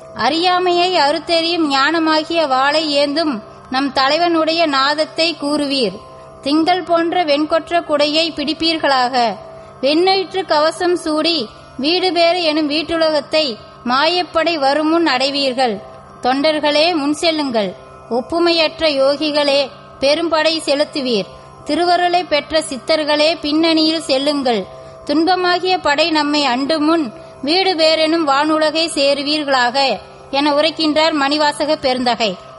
அறியாமையை அறுத்தெறியும் ஞானமாகிய வாளை ஏந்தும் நம் தலைவனுடைய நாதத்தை கூறுவீர் திங்கள் போன்ற வெண்கொற்ற குடையை பிடிப்பீர்களாக வெண்ணயிற்று கவசம் சூடி வீடு பேறு எனும் வீட்டுலகத்தை மாயப்படை வருமுன் அடைவீர்கள் தொண்டர்களே முன் செல்லுங்கள் ஒப்புமையற்ற யோகிகளே பெரும்படை செலுத்துவீர் திருவருளை பெற்ற சித்தர்களே பின்னணியில் செல்லுங்கள் துன்பமாகிய படை நம்மை அண்டு முன் வீடு வேறெனும் வானுலகை சேருவீர்களாக என உரைக்கின்றார் மணிவாசக பெருந்தகை